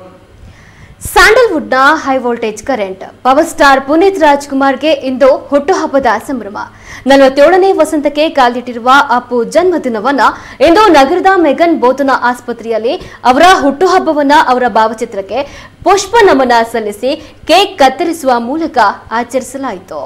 ಸ್ಯಾಂಡಲ್ವುಡ್ನ high voltage current power star Puneeth ರಾಜ್ಕುಮಾರ್ಗೆ ಇಂದು ಹುಟ್ಟುಹಬ್ಬದ ಸಂಭ್ರಮ ನಲವತ್ತೇಳನೇ ವಸಂತಕ್ಕೆ ಕಾಲಿಟ್ಟಿರುವ ಅಪ್ಪು ಜನ್ಮದಿನವನ್ನ ಇಂದು ನಗರದ ಮೆಗನ್ ಬೋತನ ಆಸ್ಪತ್ರೆಯಲ್ಲಿ ಅವರ ಹುಟ್ಟುಹಬ್ಬವನ್ನ ಅವರ ಭಾವಚಿತ್ರಕ್ಕೆ ಪುಷ್ಪ ನಮನ ಸಲ್ಲಿಸಿ ಕೇಕ್ ಕತ್ತರಿಸುವ ಮೂಲಕ ಆಚರಿಸಲಾಯಿತು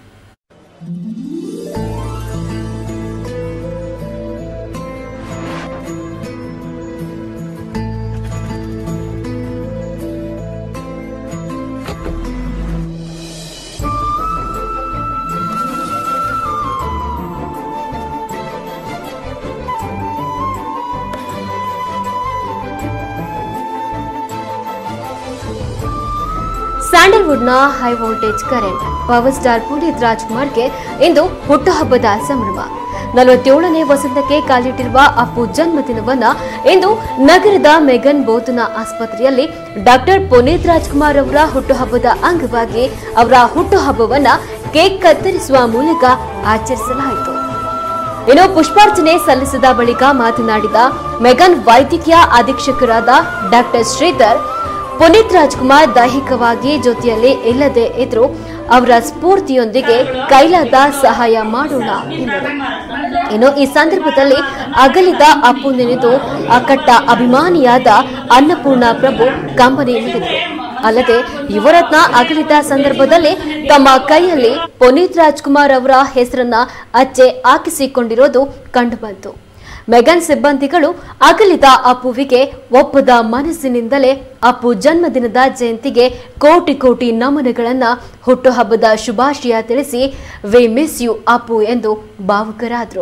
ಸ್ಯಾಂಡಲ್ವುಡ್ನ high voltage current power star Puneeth ರಾಜ್ಕುಮಾರ್ಗೆ ಇಂದು ಹುಟ್ಟುಹಬ್ಬದ ಸಂಭ್ರಮ ನಲವತ್ತೇಳನೇ ವಸಂತಕ್ಕೆ ಕಾಲಿಟ್ಟಿರುವ ಅಪ್ಪು ಜನ್ಮದಿನವನ್ನ ಇಂದು ನಗರದ ಮೆಗನ್ ಬೋತನ ಆಸ್ಪತ್ರೆಯಲ್ಲಿ ಡಾಕ್ಟರ್ ಪುನೀತ್ ರಾಜ್ಕುಮಾರ್ ಅವರ ಹುಟ್ಟುಹಬ್ಬದ ಅಂಗವಾಗಿ ಅವರ ಹುಟ್ಟುಹಬ್ಬವನ್ನ ಕೇಕ್ ಕತ್ತರಿಸುವ ಮೂಲಕ ಆಚರಿಸಲಾಯಿತು ಇನ್ನು ಪುಷ್ಪಾರ್ಚನೆ ಸಲ್ಲಿಸಿದ ಬಳಿಕ ಮಾತನಾಡಿದ ಮೆಗನ್ ವೈದ್ಯಕೀಯ ಅಧೀಕ್ಷಕರಾದ ಡಾಕ್ಟರ್ ಶ್ರೀಧರ್ ಪುನೀತ್ ರಾಜ್ಕುಮಾರ್ ದೈಹಿಕವಾಗಿ ಜೊತೆಯಲ್ಲಿ ಇಲ್ಲದೆ ಇದ್ರು ಅವರ ಸ್ಫೂರ್ತಿಯೊಂದಿಗೆ ಕೈಲಾದ ಸಹಾಯ ಮಾಡೋಣ ಎಂದರು ಇನ್ನು ಈ ಸಂದರ್ಭದಲ್ಲಿ ಅಗಲಿದ ಅಪ್ಪು ನೆನೆದು ಅಕಟ್ಟ ಅಭಿಮಾನಿಯಾದ ಅನ್ನಪೂರ್ಣ ಪ್ರಭು ಕಂಬನಿ ಮಿಡಿದರು ಅಲ್ಲದೆ ಯುವರತ್ನ ಅಗಲಿದ ಸಂದರ್ಭದಲ್ಲಿ ತಮ್ಮ ಕೈಯಲ್ಲಿ ಪುನೀತ್ ರಾಜ್ಕುಮಾರ್ ಅವರ ಹೆಸರನ್ನ ಅಚ್ಚೆ ಹಾಕಿಸಿಕೊಂಡಿರೋದು ಕಂಡುಬಂತು ಮೆಗನ್ ಸಿಬ್ಬಂದಿಗಳು ಅಗಲಿದ ಅಪ್ಪುವಿಗೆ ಒಪ್ಪದ ಮನಸ್ಸಿನಿಂದಲೇ ಅಪ್ಪು ಜನ್ಮದಿನದ ಜಯಂತಿಗೆ ಕೋಟಿ ಕೋಟಿ ನಮನಗಳನ್ನ ಹುಟ್ಟುಹಬ್ಬದ ಶುಭಾಶಯ ತಿಳಿಸಿ ವಿ ಮಿಸ್ ಯು ಅಪ್ಪು ಎಂದು ಭಾವುಕರಾದರು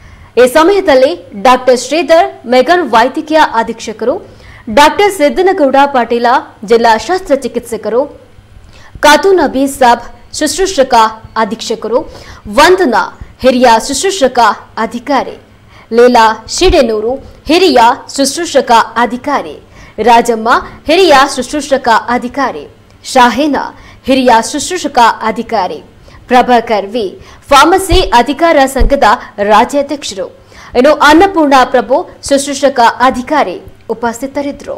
ಈ ಸಮಯದಲ್ಲಿ ಡಾಕ್ಟರ್ ಶ್ರೀಧರ್ ಮೆಗನ್ ವೈದ್ಯಕೀಯ ಅಧೀಕ್ಷಕರು ಡಾಕ್ಟರ್ ಸಿದ್ದನಗೌಡ ಪಾಟೀಲ ಜಿಲ್ಲಾ ಶಸ್ತ್ರಚಿಕಿತ್ಸಕರು ಖಾತೂ ನಬಿ ಸಾಬ್ ಶುಶ್ರೂಷಕ ಅಧೀಕ್ಷಕರು ವಂದನಾ ಹಿರಿಯ ಶುಶ್ರೂಷಕ ಅಧಿಕಾರಿ ಲೀಲಾ ಶಿಡೆನೂರು ಹಿರಿಯ ಶುಶ್ರೂಷಕ ಅಧಿಕಾರಿ ರಾಜಮ್ಮ ಹಿರಿಯ ಶುಶ್ರೂಷಕ ಅಧಿಕಾರಿ ಶಾಹೇನಾ ಹಿರಿಯ ಶುಶ್ರೂಷಕ ಅಧಿಕಾರಿ ಪ್ರಭಾಕರ್ ವಿ ಫಾರ್ಮಸಿ ಅಧಿಕಾರ ಸಂಘದ ರಾಜ್ಯಾಧ್ಯಕ್ಷರು ಇನ್ನು ಅನ್ನಪೂರ್ಣ ಪ್ರಭು ಶುಶ್ರೂಷಕ ಅಧಿಕಾರಿ ಉಪಸ್ಥಿತರಿದ್ದರು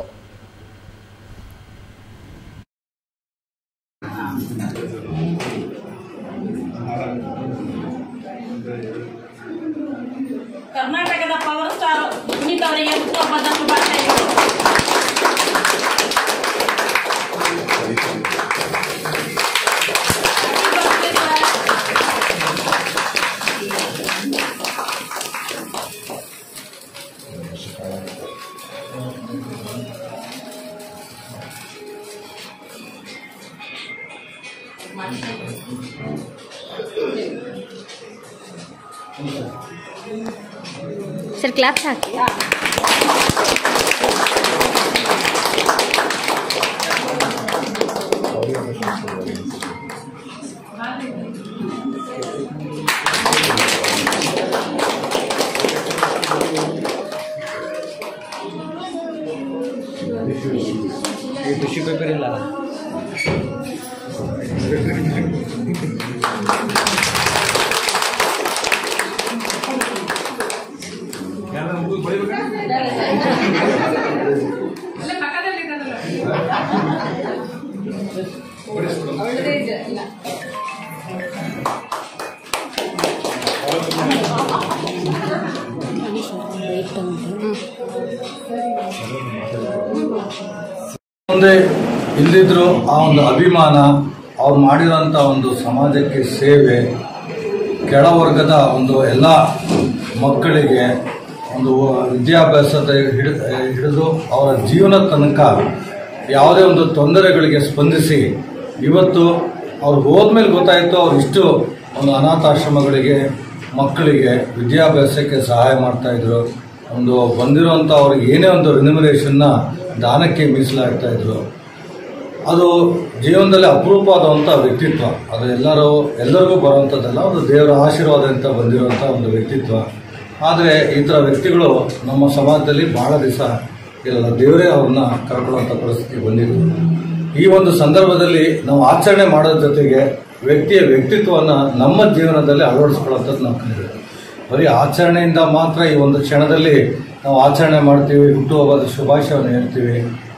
ಕರ್ನಾಟಕದ ಪವರ್ ಸ್ಟಾರ್ ಪುನೀತ್ ಅವರಿಗೆ ಹುಟ್ಟುಹಬ್ಬದ ಶುಭಾಶಯಗಳು Happy birthday, sir. Sir claps ಹಾಕಿ ಟಿಶ್ಯೂ ಪೇಪರ್ ಇಲ್ಲ ಮುಂದೆ ಇಲ್ಲಿದ್ರು ಆ ಒಂದು ಅಭಿಮಾನ ಅವ್ರು ಮಾಡಿರೋಂಥ ಒಂದು ಸಮಾಜಕ್ಕೆ ಸೇವೆ ಕೆಳವರ್ಗದ ಒಂದು ಎಲ್ಲ ಮಕ್ಕಳಿಗೆ ಒಂದು ವಿದ್ಯಾಭ್ಯಾಸದ ಹಿಡಿ ಹಿಡಿದು ಅವರ ಜೀವನ ತನಕ ಯಾವುದೇ ಒಂದು ತೊಂದರೆಗಳಿಗೆ ಸ್ಪಂದಿಸಿ ಇವತ್ತು ಅವ್ರು ಹೋದ್ಮೇಲೆ ಗೊತ್ತಾಯಿತು ಅವ್ರು ಇಷ್ಟು ಒಂದು ಅನಾಥಾಶ್ರಮಗಳಿಗೆ ಮಕ್ಕಳಿಗೆ ವಿದ್ಯಾಭ್ಯಾಸಕ್ಕೆ ಸಹಾಯ ಮಾಡ್ತಾ ಇದ್ರು ಒಂದು ಬಂದಿರುವಂಥ ಅವ್ರಿಗೆ ಏನೇ ಒಂದು ರಿನ್ಯುಮರೇಷನ್ನ ದಾನಕ್ಕೆ ಮೀಸಲಾಗ್ತಾ ಇದ್ರು ಅದು ಜೀವನದಲ್ಲಿ ಅಪರೂಪವಾದಂಥ ವ್ಯಕ್ತಿತ್ವ ಅದು ಎಲ್ಲರೂ ಎಲ್ಲರಿಗೂ ಬರುವಂಥದ್ದಲ್ಲ ಒಂದು ದೇವರ ಆಶೀರ್ವಾದದಿಂದ ಬಂದಿರುವಂಥ ಒಂದು ವ್ಯಕ್ತಿತ್ವ ಆದರೆ ಈ ಥರ ವ್ಯಕ್ತಿಗಳು ನಮ್ಮ ಸಮಾಜದಲ್ಲಿ ಬಹಳ ದಿವಸ ಇರಲ್ಲ ದೇವರೇ ಅವ್ರನ್ನ ಕರ್ಕೊಳ್ಳುವಂಥ ಪರಿಸ್ಥಿತಿ ಬಂದಿತ್ತು ಈ ಒಂದು ಸಂದರ್ಭದಲ್ಲಿ ನಾವು ಆಚರಣೆ ಮಾಡೋದ್ರ ಜೊತೆಗೆ ವ್ಯಕ್ತಿಯ ವ್ಯಕ್ತಿತ್ವವನ್ನು ನಮ್ಮ ಜೀವನದಲ್ಲಿ ಅಳವಡಿಸ್ಕೊಳ್ಳುವಂಥದ್ದು ನಾವು ಕಲಿಬೇಕು ಬರೀ ಆಚರಣೆಯಿಂದ ಮಾತ್ರ ಈ ಒಂದು ಕ್ಷಣದಲ್ಲಿ ನಾವು ಆಚರಣೆ ಮಾಡ್ತೀವಿ ಹುಟ್ಟುಹಬ್ಬದ ಶುಭಾಶಯವನ್ನು ಹೇಳ್ತೀವಿ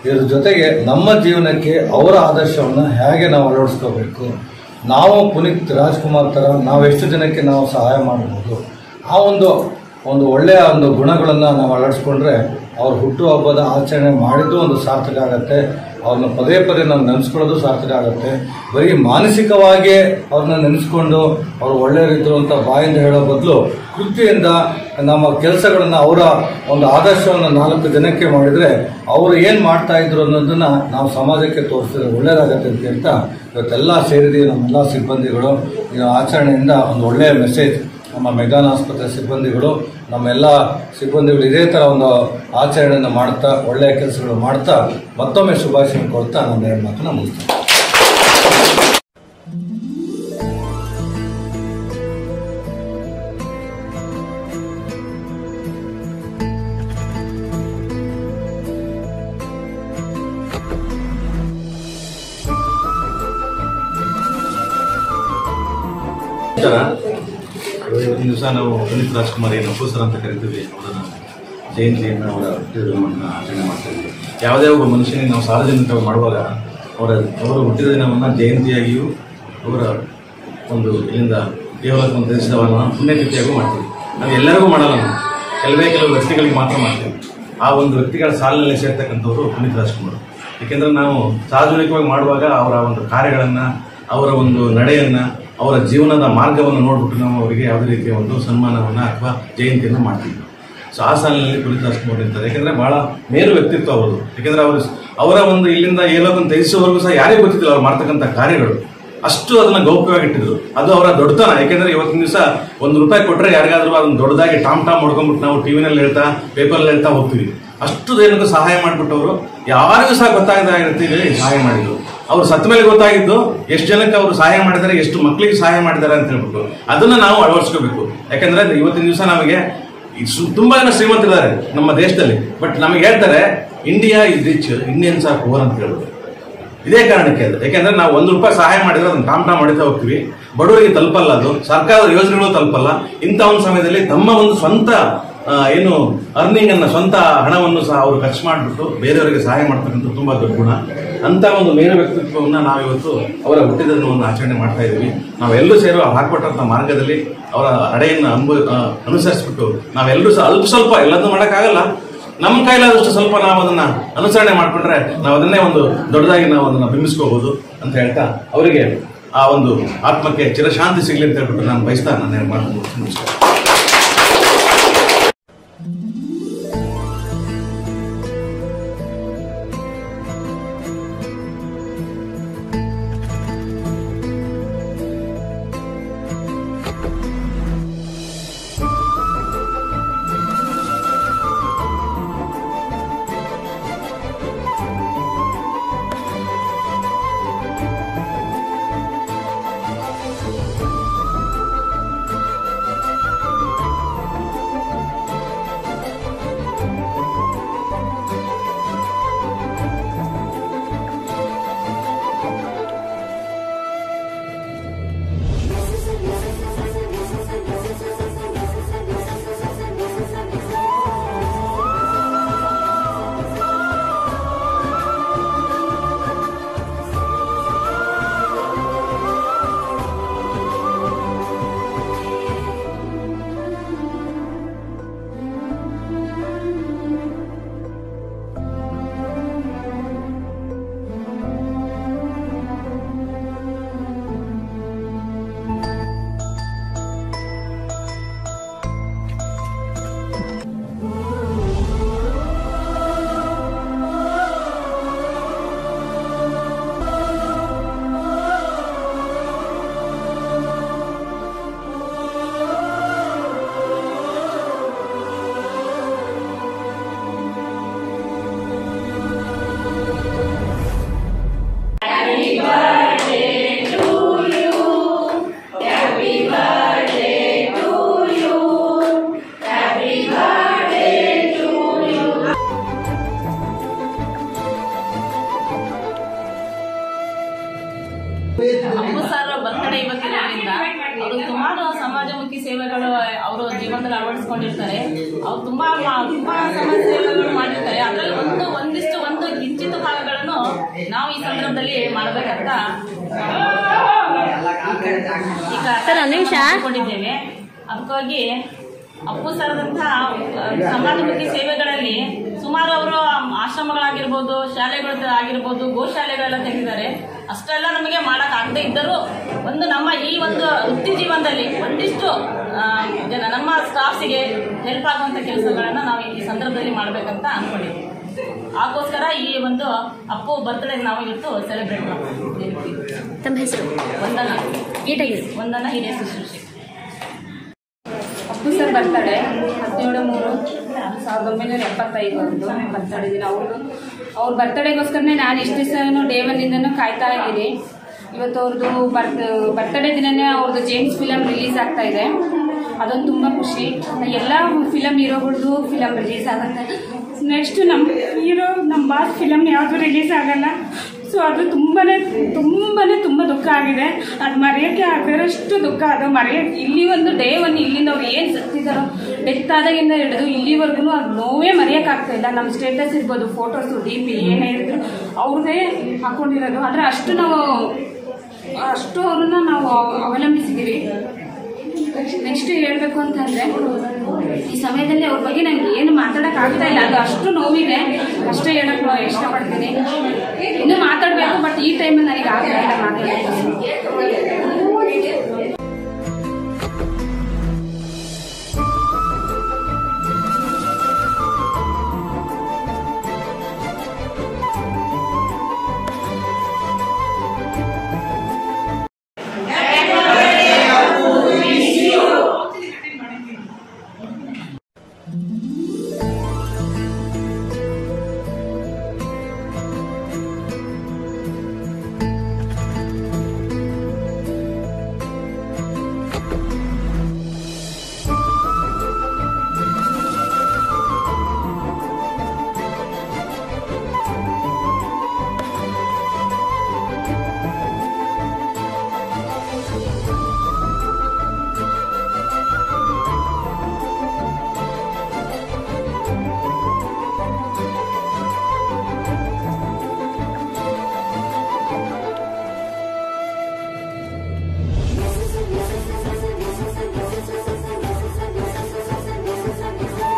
ಇದ್ರ ಜೊತೆಗೆ ನಮ್ಮ ಜೀವನಕ್ಕೆ ಅವರ ಆದರ್ಶವನ್ನು ಹೇಗೆ ನಾವು ಅಳವಡಿಸ್ಕೋಬೇಕು ನಾವು ಪುನೀತ್ ರಾಜ್ಕುಮಾರ್ ಥರ ನಾವೆಷ್ಟು ಜನಕ್ಕೆ ನಾವು ಸಹಾಯ ಮಾಡ್ಬೋದು ಆ ಒಂದು ಒಂದು ಒಳ್ಳೆಯ ಒಂದು ಗುಣಗಳನ್ನು ನಾವು ಅಳವಡಿಸ್ಕೊಂಡ್ರೆ ಅವ್ರ ಹುಟ್ಟುಹಬ್ಬದ ಆಚರಣೆ ಮಾಡಿದ್ದು ಒಂದು ಸಾರ್ಥಕ ಆಗುತ್ತೆ ಅವ್ರನ್ನ ಪದೇ ಪದೇ ನಾವು ನೆನೆಸ್ಕೊಳ್ಳೋದು ಸಾರ್ಥಕ ಆಗುತ್ತೆ ಬರೀ ಮಾನಸಿಕವಾಗಿ ಅವ್ರನ್ನ ನೆನೆಸ್ಕೊಂಡು ಅವ್ರು ಒಳ್ಳೆಯವರಿದ್ರು ಅಂತ ಬಾಯಿಂದ ಹೇಳೋ ಬದಲು ಕೃತಿಯಿಂದ ನಮ್ಮ ಕೆಲಸಗಳನ್ನು ಅವರ ಒಂದು ಆದರ್ಶವನ್ನು ನಾಲ್ಕು ಜನಕ್ಕೆ ಮಾಡಿದರೆ ಅವರು ಏನು ಮಾಡ್ತಾ ಇದ್ರು ಅನ್ನೋದನ್ನ ನಾವು ಸಮಾಜಕ್ಕೆ ತೋರಿಸಿದ್ರೆ ಒಳ್ಳೆಯದಾಗತ್ತೆ ಅಂತ ಹೇಳ್ತಾ ಇವತ್ತೆಲ್ಲ ಸೇರಿದ ನಮ್ಮೆಲ್ಲ ಸಿಬ್ಬಂದಿಗಳು ಈ ಆಚರಣೆಯಿಂದ ಒಂದು ಒಳ್ಳೆಯ ಮೆಸೇಜ್ ನಮ್ಮ ಮೆಗಾನ್ ಆಸ್ಪತ್ರೆ ಸಿಬ್ಬಂದಿಗಳು ನಮ್ಮೆಲ್ಲ ಸಿಬ್ಬಂದಿಗಳು ಇದೇ ಥರ ಒಂದು ಆಚರಣೆಯನ್ನು ಮಾಡ್ತಾ ಒಳ್ಳೆಯ ಕೆಲಸಗಳು ಮಾಡ್ತಾ ಮತ್ತೊಮ್ಮೆ ಶುಭಾಶಯ ಕೊಡ್ತಾ ನಾನು ಎರಡು ಮಾತನ್ನ ಮುಗಿಸ್ತೇನೆ ನಮಸ್ಕಾರ ಇವತ್ತಿನ ದಿವಸ ನಾವು ಪುನೀತ್ ರಾಜ್ಕುಮಾರ್ ಏನು ಅಪ್ಪುಸರ್ ಅಂತ ಕರಿತೀವಿ ಅವರನ್ನ ಜಯಂತಿಯನ್ನು ಅವರ ಹುಟ್ಟಿದ ದಿನವನ್ನು ಆಚರಣೆ ಮಾಡ್ತಾ ಇದ್ದೀವಿ ಯಾವುದೇ ಒಬ್ಬ ಮನುಷ್ಯನಿಗೆ ನಾವು ಸಾರ್ವಜನಿಕವಾಗಿ ಮಾಡುವಾಗ ಅವರ ಅವರ ಹುಟ್ಟಿದ ದಿನವನ್ನು ಜಯಂತಿಯಾಗಿಯೂ ಅವರ ಒಂದು ಇಲ್ಲಿಂದ ದೇವಲೋಕವನ್ನು ಧರಿಸಿದವರನ್ನ ಪುಣ್ಯತಿಥಿಯಾಗೂ ಮಾಡ್ತೀವಿ ನಾವು ಎಲ್ಲರಿಗೂ ಮಾಡಲ್ಲ ನಾವು ಕೆಲವೇ ಕೆಲವು ವ್ಯಕ್ತಿಗಳಿಗೆ ಮಾತ್ರ ಮಾಡ್ತೀವಿ ಆ ಒಂದು ವ್ಯಕ್ತಿಗಳ ಸಾಲಿನಲ್ಲಿ ಸೇರ್ತಕ್ಕಂಥವ್ರು ಪುನೀತ್ ರಾಜ್ಕುಮಾರ್ ಏಕೆಂದರೆ ನಾವು ಸಾರ್ವಜನಿಕವಾಗಿ ಮಾಡುವಾಗ ಅವರ ಒಂದು ಕಾರ್ಯಗಳನ್ನು ಅವರ ಒಂದು ನಡೆಯನ್ನು ಅವರ ಜೀವನದ ಮಾರ್ಗವನ್ನು ನೋಡ್ಬಿಟ್ಟು ನಾವು ಅವರಿಗೆ ಯಾವುದೇ ರೀತಿಯ ಒಂದು ಸನ್ಮಾನವನ್ನು ಅಥವಾ ಜಯಂತಿಯನ್ನು ಮಾಡ್ತೀವಿ ಸೊ ಆ ಸಾಲಿನಲ್ಲಿ ಪುನೀತ್ ರಾಜ್ಕುಮಾರ್ ನಿಂತಾರೆ ಯಾಕೆಂದ್ರೆ ಬಹಳ ಮೇರು ವ್ಯಕ್ತಿತ್ವ ಅವರು ಯಾಕೆಂದ್ರೆ ಅವರು ಅವರ ಒಂದು ಇಲ್ಲಿಂದ ಏಲೋಕನ್ನು ತ್ಯಜಿಸುವವರೆಗೂ ಸಹ ಯಾರಿಗೂ ಗೊತ್ತಿಲ್ಲ ಅವ್ರು ಮಾಡ್ತಕ್ಕಂಥ ಕಾರ್ಯಗಳು ಅಷ್ಟು ಅದನ್ನ ಗೌಪ್ಯವಾಗಿಟ್ಟಿದ್ರು ಅದು ಅವರ ದೊಡ್ಡತನ ಯಾಕೆಂದ್ರೆ ಇವತ್ತಿನ ದಿವಸ ಒಂದು ರೂಪಾಯಿ ಕೊಟ್ಟರೆ ಯಾರಿಗಾದ್ರೂ ಅದನ್ನ ದೊಡ್ಡದಾಗಿ ಟಾಮ್ ಟಾಮ್ ಹೊಡ್ಕೊಂಡ್ಬಿಟ್ಟು ನಾವು ಟಿವಿನಲ್ಲಿ ಹೇಳ್ತಾ ಪೇಪರ್ನಲ್ಲಿ ಹೇಳ್ತಾ ಹೋಗ್ತೀವಿ ಅಷ್ಟು ಏನಕ್ಕೂ ಸಹಾಯ ಮಾಡಿಬಿಟ್ಟವರು ಯಾರಿಗೂ ಸಹ ಗೊತ್ತಾಗದ ರೀತಿಯಲ್ಲಿ ಸಹಾಯ ಮಾಡಿದ್ರು ಅವ್ರು ಸತ್ತ ಮೇಲೆ ಗೊತ್ತಾಗಿದ್ದು ಎಷ್ಟು ಜನಕ್ಕೆ ಅವರು ಸಹಾಯ ಮಾಡಿದ್ದಾರೆ ಎಷ್ಟು ಮಕ್ಕಳಿಗೆ ಸಹಾಯ ಮಾಡಿದ್ದಾರೆ ಅಂತ ಹೇಳ್ಬಿಟ್ಟು ಅದನ್ನ ನಾವು ಅಳವಡಿಸ್ಕೋಬೇಕು ಯಾಕಂದ್ರೆ ಇವತ್ತಿನ ದಿವಸ ನಮಗೆ ಈ ಸು- ತುಂಬಾ ಜನ ಶ್ರೀಮಂತರಿದ್ದಾರೆ ನಮ್ಮ ದೇಶದಲ್ಲಿ ಬಟ್ ನಮಗೆ ಹೇಳ್ತಾರೆ India is rich Indians are poor ಅಂತ ಹೇಳೋದು ಇದೇ ಕಾರಣಕ್ಕೆ ಅದು ಯಾಕೆಂದ್ರೆ ನಾವು ಒಂದು ರೂಪಾಯಿ ಸಹಾಯ ಮಾಡಿದ್ರೆ ಅದನ್ನ ಟಾಮ್ ಟಾಮ್ ಹೊಡಿತಾ ಹೋಗ್ತೀವಿ ಬಡವರಿಗೆ ತಲುಪಲ್ಲ ಅದು ಸರ್ಕಾರದ ಯೋಜನೆಗಳು ತಲುಪಲ್ಲ ಇಂಥ ಒಂದು ಸಮಯದಲ್ಲಿ ತಮ್ಮ ಒಂದು ಸ್ವಂತ ಆ, ಏನು ಅರ್ನಿಂಗ್ ಅನ್ನ ಸ್ವಂತ ಹಣವನ್ನು ಸಹ ಅವರು ಖರ್ಚು ಮಾಡಿಬಿಟ್ಟು ಬೇರೆಯವರಿಗೆ ಸಹಾಯ ಮಾಡ್ತಕ್ಕಂಥ ತುಂಬಾ ದೊಡ್ಡ ಗುಣ ಅಂತ ಒಂದು ಮೇರು ವ್ಯಕ್ತಿತ್ವವನ್ನ ನಾವಿವತ್ತು ಅವರ ಹುಟ್ಟಿದ ದಿನವನ್ನು ಆಚರಣೆ ಮಾಡ್ತಾ ಇದ್ದೀವಿ ನಾವೆಲ್ಲರೂ ಸೇರಿ ಅವ್ರು ಹಾಕೊಟ್ಟಂತ ಮಾರ್ಗದಲ್ಲಿ ಅವರ ನಡೆಯನ್ನು ಅನುಭವ ಆ, ಅನುಸರಿಸ್ಬಿಟ್ಟು ನಾವೆಲ್ಲರೂ ಸಹ ಅಲ್ಪ ಸ್ವಲ್ಪ ಎಲ್ಲದನ್ನೂ ಮಾಡೋಕ್ಕಾಗಲ್ಲ ನಮ್ಮ ಕೈಲಾದಷ್ಟು ಸ್ವಲ್ಪ ನಾವು ಅದನ್ನ ಅನುಸರಣೆ ಮಾಡ್ಕೊಂಡ್ರೆ ನಾವು ಅದನ್ನೇ ಒಂದು ದೊಡ್ಡದಾಗಿ ನಾವು ಅದನ್ನ ಬಿಂಬಿಸ್ಕೋಬಹುದು ಅಂತ ಹೇಳ್ತಾ ಅವರಿಗೆ ಆ ಒಂದು ಆತ್ಮಕ್ಕೆ ಚಿರಶಾಂತಿ ಸಿಗ್ಲಿ ಅಂತ ಹೇಳ್ಬಿಟ್ಟು ನಾನು ಬಯಸ್ತಾ ನಾನು ಮಾಡ್ಕೊಂಡು ನಮಸ್ಕಾರ ಅಪ್ಪು ಸರ್ ಬರ್ತಡೇ ಇವತ್ತಿರೋದ್ರಿಂದ ಅವರು ಸುಮಾರು ಸಮಾಜಮುಖಿ ಸೇವೆಗಳು ಅವರು ಜೀವನದಲ್ಲಿ ಅಳವಡಿಸ್ಕೊಂಡಿರ್ತಾರೆ ಅವ್ರು ತುಂಬಾ ಮಾ- ತುಂಬಾ ಸಮಾಜ ಸೇವೆಗಳು ಮಾಡಿರ್ತಾರೆ ಅದ್ರಲ್ಲಿ ಒಂದು ಒಂದಿಷ್ಟು ಒಂದು ಇಂಚು ಉಚಿತ ಭಾಗಗಳನ್ನು ನಾವು ಈ ಸಂದರ್ಭದಲ್ಲಿ ಮಾಡಬೇಕಂತ ಈಗ ಸರ್, ಒಂದ್ ನಿಮಿಷ. ಕೊಂಡಿದ್ದೇವೆ ಅದಕ್ಕಾಗಿ ಅಪ್ಪು ಸರದಂತಹ ಸಮಾಜಮುಖಿ ಸೇವೆಗಳಲ್ಲಿ ಸುಮಾರು ಅವರು ಆಶ್ರಮಗಳಾಗಿರ್ಬೋದು ಶಾಲೆಗಳು ಆಗಿರ್ಬೋದು ಗೋಶಾಲೆಗಳೆಲ್ಲ ತೆಗೆದಿದ್ದಾರೆ ಅಷ್ಟೆಲ್ಲ ನಮಗೆ ಮಾಡಕ್ ಆಗದೆ ಇದ್ದರೂ ಒಂದು ನಮ್ಮ ಈ ಒಂದು ವೃತ್ತಿ ಜೀವನದಲ್ಲಿ ಒಂದಿಷ್ಟು ಆ, ಜನ ನಮ್ಮ ಸ್ಟಾಫ್ಸಿಗೆ ಹೆಲ್ಪ್ ಆಗುವಂಥ ಕೆಲಸಗಳನ್ನ ನಾವು ಈ ಸಂದರ್ಭದಲ್ಲಿ ಮಾಡಬೇಕಂತ ಅನ್ಕೊಂಡಿದ್ದೀವಿ ಅದಕ್ಕೋಸ್ಕರ ಈ ಒಂದು ಅಪ್ಪು ಬರ್ತ್ಡೇ ನಾವು ಇವತ್ತು ಸೆಲೆಬ್ರೇಟ್ ಮಾಡ್ತೀವಿ ತಮ್ಮ ಹೆಸರು ವಂದನ ನೀಟಾಗಿರು. ವಂದನ ಹಿರಿಯ ಶುಶ್ರೂಷೆ ಅಪ್ಪು ಸರ್ ಬರ್ತಾಳೆ ಹದಿನೇಳು ಮೂರು ಸಾವಿರದ ಒಂಬೈನೂರ ಎಪ್ಪತ್ತೈದು ಅವ್ರದ್ದು ಬರ್ತಡೇ ದಿನ ಅವ್ರದ್ದು ಅವ್ರ ಬರ್ತಡೇಗೋಸ್ಕರನೇ ನಾನು ಎಷ್ಟು ದಿವಸ ಡೇ ಒನ್ನಿಂದನೂ ಕಾಯ್ತಾ ಇದ್ದೀನಿ ಇವತ್ತು ಅವ್ರದ್ದು ಬರ್ತ್ ಬರ್ತಡೇ ದಿನನೇ ಅವ್ರದ್ದು ಜೇಮ್ಸ್ ಫಿಲಮ್ ರಿಲೀಸ್ ಆಗ್ತಾ ಇದೆ ಅದೊಂದು ತುಂಬ ಖುಷಿ ಎಲ್ಲ ಫಿಲಮ್ ಹೀರೋಗಳ್ದು ಫಿಲಮ್ ರಿಲೀಸ್ ಆಗುತ್ತೆ ನೆಕ್ಸ್ಟ್ ನಮ್ಮ ಹೀರೋ ನಮ್ಮ ಬಾಸ್ ಫಿಲಮ್ ಯಾವುದು ರಿಲೀಸ್ ಆಗಲ್ಲ ಸೊ ಅದು ತುಂಬಾನೇ ತುಂಬಾನೇ ತುಂಬ ದುಃಖ ಆಗಿದೆ ಅದು ಮರೆಯೋಕ್ಕೆ ಆಗದಿರೋಷ್ಟು ದುಃಖ ಅದು ಮರೆಯೋಕ್ಕೆ ಇಲ್ಲಿ ಒಂದು ಡೇ ಒನ್ ಇಲ್ಲಿಂದ ಅವ್ರು ಏನು ಸತ್ತಿದ್ದಾರೋ ಡೆತ್ ಆದಾಗಿಂದ ಹಿಡಿದು ಇಲ್ಲಿವರೆಗೂ ಅದು ನೋವೇ ಮರೆಯೋಕ್ಕಾಗ್ತಾ ಇಲ್ಲ ನಮ್ಮ ಸ್ಟೇಟಸ್ ಇರ್ಬೋದು ಫೋಟೋಸು ಡಿ ಪಿ ಏನೇ ಇದ್ರು ಅವ್ರದ್ದೇ ಹಾಕೊಂಡಿರೋದು ಆದರೆ ಅಷ್ಟು ನಾವು ಅಷ್ಟು ಅವ್ರನ್ನ ನಾವು ಅವಲಂಬಿಸಿದ್ದೀವಿ ನೆಕ್ಸ್ಟ್ ಹೇಳ್ಬೇಕು ಅಂತಂದ್ರೆ ಈ ಸಮಯದಲ್ಲಿ ಅವ್ರ ಬಗ್ಗೆ ನಂಗೆ ಏನು ಮಾತಾಡಕ್ ಆಗ್ತಾ ಇಲ್ಲ ಅದು ಅಷ್ಟು ನೋವಿದೆ ಅಷ್ಟೇ ಹೇಳಕ್ ನಾನು ಇಷ್ಟಪಡ್ತೀನಿ ಇನ್ನೂ ಮಾತಾಡ್ಬೇಕು ಬಟ್ ಈ ಟೈಮಲ್ಲಿ ನನಗೆ ಆಗ್ತಾ ಇಲ್ಲ ಮಾತಾಡೋದು